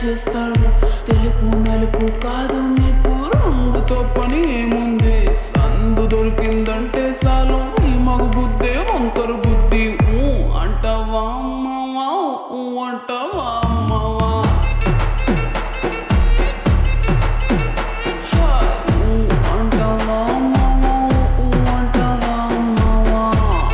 చేస్తాడు తెలుపు నలుపు కాదు మీకు రంగుతో పని ఏముంది సందు దొరికిందంటే చాలు ఈ మగ బుద్ధే వంకర బుద్ధి ఊ అంటావా అమ్మవా ఊ అంటావా అమ్మవా ఊ అంటావా అమ్మవా ఊ అంటావా అమ్మవా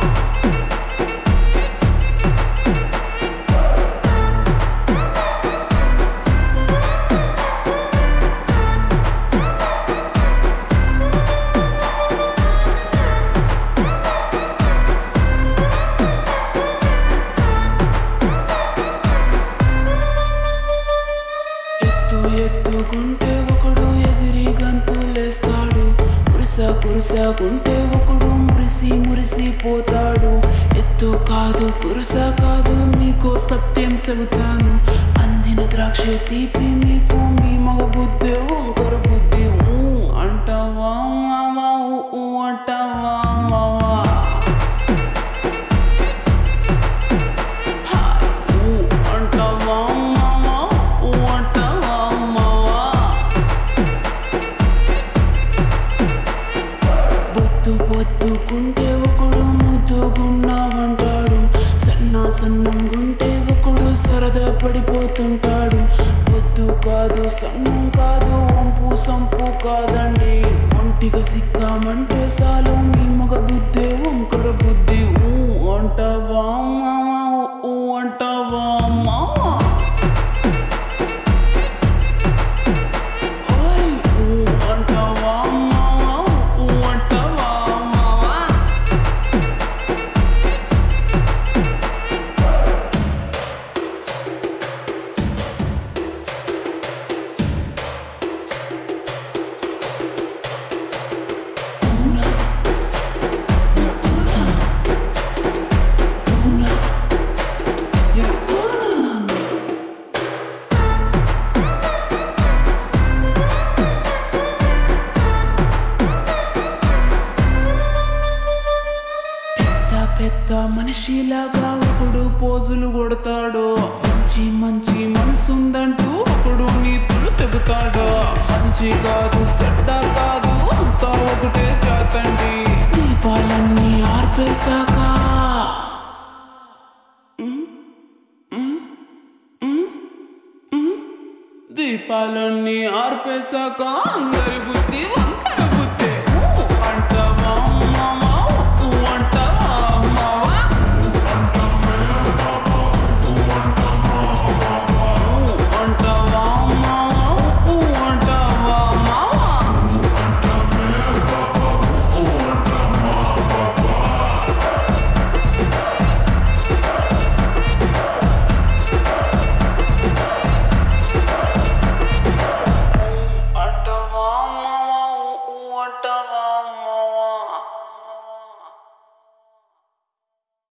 ఎత్తు ఎత్తుకుంటే ఒకడు ఎగిరి గంతులేస్తాడు కురుస కురుసకుంటే ఒకడు మురిసి మురిసి పోతాడు ఎత్తు కాదు కురుస కాదు మీకు సత్యం చెబుతాను అందిన ద్రాక్ష తీపి మీకు మీ మగ బుద్ధి వంకర బుద్ధి ఊ అంటావా మావా ఊ ఊ అంటావా మావా ఊ అంటావా మావా ఊ అంటావా మావా బొత్తు పొత్తుకుంటే ఒకడు ముద్దుగున్నావంటాడు సన్న సన్నంగుంటే ఒకడు సరదా పడిపోతుంటాడు పొద్దు కాదు సన్నం కాదు వంపు సంపు కాదండి ఒంటిగా సిక్కామంటే చాలు మీ మగ బుద్ధి వంకర బుద్ధి ఊ అంటావా మావా ఊ అంటావా మావా ఓయ్ ఊ అంటావా మావా ఊ అంటావా మావా పెద్ద పెద్ద మనిషిలాగా ఒకడు పోజులు కొడతాడు మంచి మంచి మనసుందంటూ ఒకడు నీతులు చెబుతాడు మంచి కాదు చెడ్డ కాదు అంతా ఒకటే జాతండి దీపాలన్నీ ఆర్పేశాక ఉమ్, ఉమ్, ఉమ్, ఉమ్. దీపాలన్నీ ఆర్పేశాక అందరి బుద్ధి